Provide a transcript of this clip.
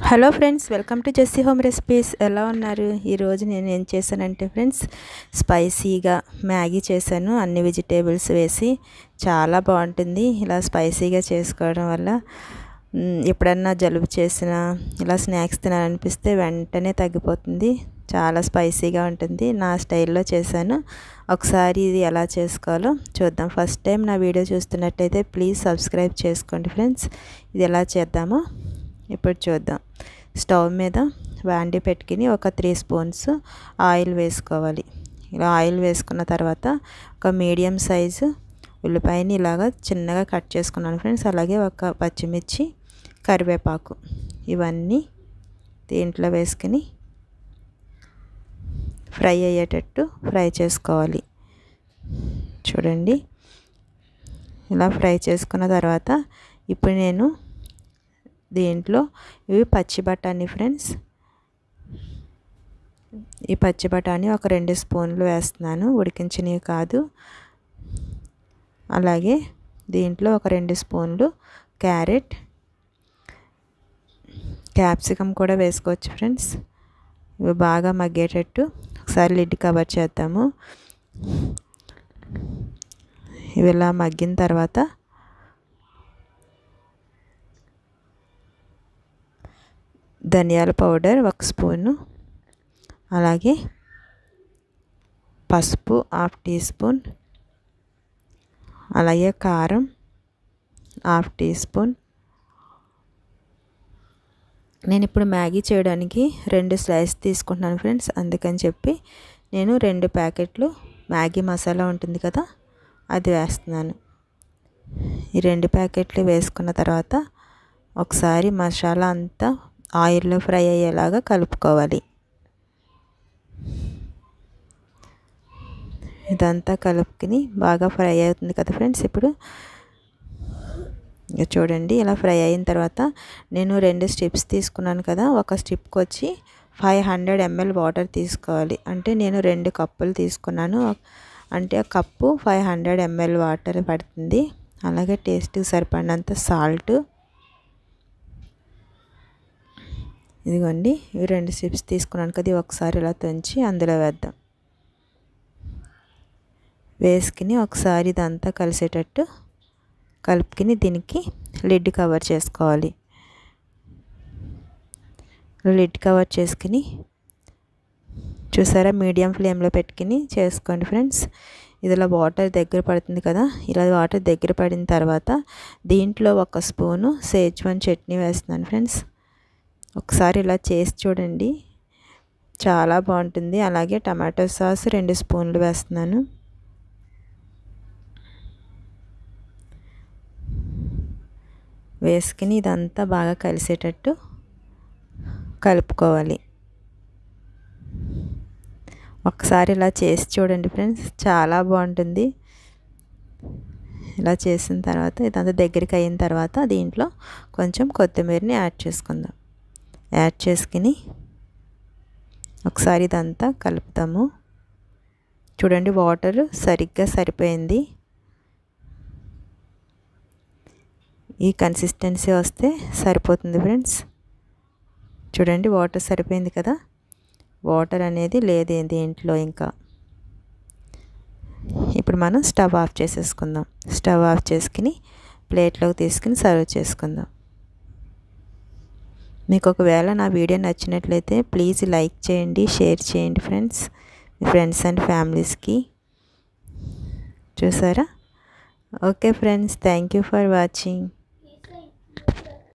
hello friends welcome to Jessie home recipes ఎలా ఉన్నారు ఈరోజు నేను ఏం చేశానంటే ఫ్రెండ్స్ స్పైసీగా మ్యాగీ చేశాను అన్ని వెజిటేబుల్స్ వేసి చాలా బాగుంటుంది ఇలా స్పైసీగా చేసుకోవడం వల్ల మ్, ఎప్పుడన్నా జలుబు చేసినా ఇలా స్నాక్స్ తినాలనిపిస్తే వెంటనే తగ్గిపోతుంది చాలా స్పైసీగా ఉంటుంది నా స్టైల్లో చేశాను ఒకసారి ఇది ఎలా చేసుకోవాలో చూద్దాం ఫస్ట్ టైం నా వీడియో చూస్తున్నట్టయితే ప్లీజ్ సబ్స్క్రైబ్ చేసుకోండి ఫ్రెండ్స్ ఇది ఎలా చేద్దామో ఇప్పుడు చూద్దాం స్టవ్ మీద వాండి పెట్టుకుని ఒక త్రీ స్పూన్స్ ఆయిల్ వేసుకోవాలి ఇలా ఆయిల్ వేసుకున్న తర్వాత ఒక మీడియం సైజు ఉల్లిపాయని ఇలాగ చిన్నగా కట్ చేసుకున్నాను ఫ్రెండ్స్ అలాగే ఒక పచ్చిమిర్చి కరివేపాకు ఇవన్నీ దీంట్లో వేసుకుని ఫ్రై అయ్యేటట్టు ఫ్రై చేసుకోవాలి చూడండి ఇలా ఫ్రై చేసుకున్న తర్వాత ఇప్పుడు నేను దీంట్లో ఇవి పచ్చి బఠానీ ఫ్రెండ్స్ ఈ పచ్చి బఠానీ ఒక రెండు స్పూన్లు వేస్తున్నాను ఉడికించినవి కాదు అలాగే దీంట్లో ఒక రెండు స్పూన్లు క్యారెట్ క్యాప్సికమ్ కూడా వేసుకోవచ్చు ఫ్రెండ్స్ ఇవి బాగా మగ్గేటట్టు ఒకసారి లిడ్ కవర్ చేద్దాము ఇవి ఇలా మగ్గిన తర్వాత ధనియాల పౌడర్ ఒక స్పూను అలాగే పసుపు హాఫ్ టీ స్పూన్ అలాగే కారం హాఫ్ టీ స్పూన్ నేను ఇప్పుడు మ్యాగీ చేయడానికి రెండు స్లైస్ తీసుకుంటున్నాను ఫ్రెండ్స్ అందుకని చెప్పి నేను రెండు ప్యాకెట్లు మ్యాగీ మసాలా ఉంటుంది కదా అది వేస్తున్నాను ఈ రెండు ప్యాకెట్లు వేసుకున్న తర్వాత ఒకసారి మసాలా అంతా ఆయిల్లో ఫ్రై అయ్యేలాగా కలుపుకోవాలి ఇదంతా కలుపుకుని బాగా ఫ్రై అవుతుంది కదా ఫ్రెండ్స్ ఇప్పుడు ఇక చూడండి ఇలా ఫ్రై అయిన తర్వాత నేను రెండు స్ట్రిప్స్ తీసుకున్నాను కదా ఒక స్ట్రిప్కి వచ్చి ఫైవ్ హండ్రెడ్ ఎంఎల్ వాటర్ తీసుకోవాలి అంటే నేను రెండు కప్పులు తీసుకున్నాను అంటే ఆ కప్పు ఫైవ్ హండ్రెడ్ ఎంఎల్ వాటర్ పడుతుంది అలాగే టేస్ట్కి సరిపడినంత సాల్ట్ ఇదిగోండి ఇవి రెండు స్ట్రిప్స్ తీసుకున్నాను కదా ఒకసారి ఇలా తుంచి అందులో వేద్దాం వేసుకుని ఒకసారి ఇదంతా కలిసేటట్టు కలుపుకుని దీనికి లిడ్ కవర్ చేసుకోవాలి లిడ్ కవర్ చేసుకుని చూసారా మీడియం ఫ్లేమ్లో పెట్టుకుని చేసుకోండి ఫ్రెండ్స్ ఇదిలా వాటర్ దగ్గర పడుతుంది కదా ఇలా వాటర్ దగ్గర పడిన తర్వాత దీంట్లో ఒక స్పూను సేజ్వాన్ చట్నీ వేస్తున్నాను ఫ్రెండ్స్ ఒకసారి ఇలా చేసి చూడండి చాలా బాగుంటుంది అలాగే టమాటో సాస్ రెండు స్పూన్లు వేస్తున్నాను వేసుకుని ఇదంతా బాగా కలిసేటట్టు కలుపుకోవాలి ఒకసారి ఇలా చేసి చూడండి ఫ్రెండ్స్ చాలా బాగుంటుంది ఇలా చేసిన తర్వాత ఇదంతా దగ్గరికి అయిన తర్వాత దీంట్లో కొంచెం కొత్తిమీరని యాడ్ చేసుకుందాం యాడ్ చేసుకుని ఒకసారి ఇదంతా కలుపుతాము చూడండి వాటర్ సరిగ్గా సరిపోయింది ఈ కన్సిస్టెన్సీ వస్తే సరిపోతుంది ఫ్రెండ్స్ చూడండి వాటర్ సరిపోయింది కదా వాటర్ అనేది లేదు దీంట్లో ఇంకా ఇప్పుడు మనం స్టవ్ ఆఫ్ చేసేసుకుందాం స్టవ్ ఆఫ్ చేసుకుని ప్లేట్లోకి తీసుకుని సర్వ్ చేసుకుందాం మీకు ఒకవేళ నా వీడియో నచ్చినట్లయితే ప్లీజ్ లైక్ చేయండి షేర్ చేయండి ఫ్రెండ్స్ మీ ఫ్రెండ్స్ అండ్ ఫ్యామిలీస్కి చూసారా okay friends thank you for watching